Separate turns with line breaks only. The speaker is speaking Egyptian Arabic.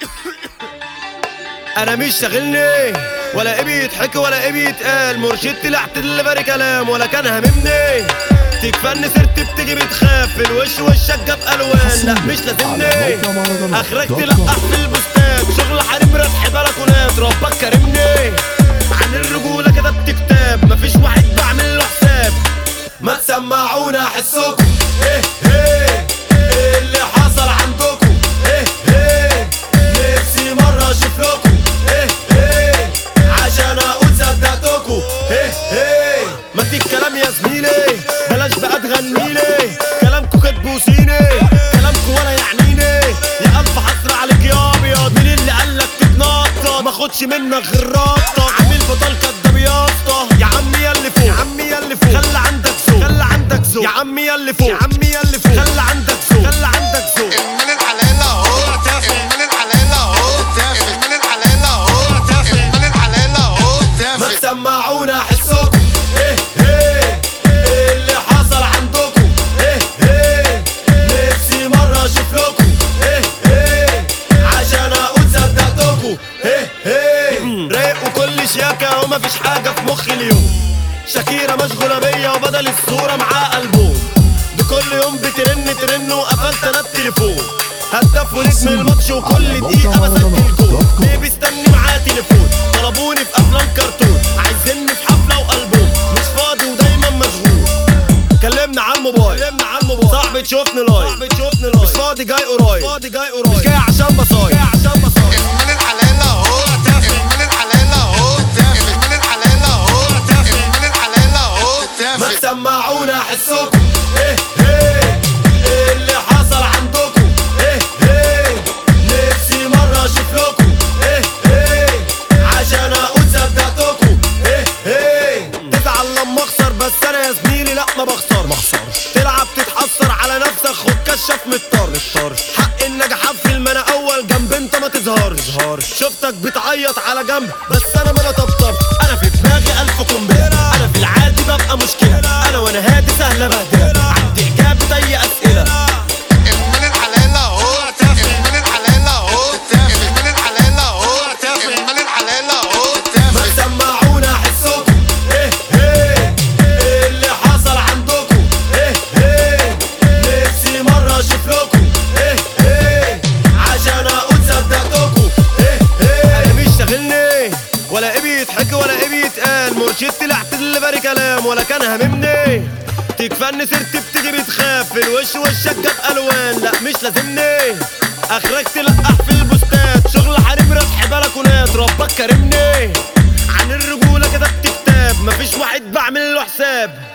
انا مش شاغلني ولا ابي يتحكي ولا ابي يتقال مرشدتي لا احتدل كلام ولا كان هاممني تكفني سيرتي بتيجي بتخاف في الوش وشك جاب الوان لا مش لازمني اخرك تلقح في البوستات شغل حريم رسح بلكونات ربك كرمني عن الرجوله كتبت كتاب مفيش واحد بعمل له حساب ما تسمعونا احسكم ايه ايه إيه اللي حصل عندكم ايه ايه نفسي مرة اشوف لكم ايه ايه عشان اقول صدقتكم ايه ايه ما في الكلام يا زميلي بلاش بقى تغنيلي كلامكم كاتب وسيني كلامكم ولا يعنيني يا الف حسرة عليك يا ابيض مين اللي قالك تتنطط ما خدش منك غير رابطة عامل بطل كداب يا اسطى يا عمي يا اللي فوق يا عمي يا اللي فوق خلي عندك ذوق خلي عندك ذوق يا عمي يا اللي فوق يا عمي يا اللي فوق خلي عندك ذوق خلي عندك ذوق
المال الحلال اهو المال الحلال اهو المال الحلال اهو المال الحلال اهو
ما تسمعونا احسكم ايه ايه إيه اللي حصل عندكم ايه ايه نفسي مرة اشوف لكم ايه ايه عشان اقول صدقتكم ايه ايه رايق وكل شياكة ومفيش حاجة في مخي اليوم شاكيرة مشغولة بيا وبدل الصورة معاه ألبوم ده كل يوم بترن ترن وقفلت انا التليفون هداف ونجم الماتش وكل دقيقة بسجل جول ليه بيستني معاه تليفون طلبوني في افلام كرتون عايزيني في حفلة وألبوم مش فاضي ودايما مشغول كلمنا على الموبايل كلمنا على الموبايل صاحبي تشوفني لايف صاحبي تشوفني لايف مش فاضي جاي قريب فاضي جاي قريب مش جاي عشان بصاير جاي عشان بصاير
المال الحلال اهو المال الحلال اهو المال الحلال اهو المال الحلال اهو
ما تسمعونا احسكم ايه ايه إيه اللي حصل عندكم ايه ايه نفسي مرة اشوف لكم ايه ايه عشان اقول صدقتكم ايه ايه تزعل لما اخسر بس انا يا زميلي لا ما بخسرش ما بخسرش تلعب تتحسر على نفسك خد كشاف من الطرش حق النجاح في المنا اول جنب انت ما تظهرش شفتك بتعيط على جنب بس انا ما بطبطب انا في دماغي الف قنبله انا في العادي ببقى مشكله انا وانا هادي سهله بهدله عندي اجابه اي اسئله
المال الحلال اهو المال الحلال اهو المال الحلال اهو المال الحلال اهو
ما تسمعونا احسكم ايه ايه إيه اللي حصل عندكم ايه ايه نفسي مرة اشوف لكم ايه ايه عشان اقول صدقتكم ايه ايه انا مش شاغلني ولا ابي يتحكي ولا ابي يتقال مرشدتي لا احتدل باري كلام ولا كان هاممني تكفني سيرتي بتيجي بتخاف في الوش وشك جاب الوان لا مش لازمني اخرك تلقح في البوستات شغل حريم رسح بلكونات ربك كرمني عن الرجولة كتبت كتاب مفيش واحد بعمل له حساب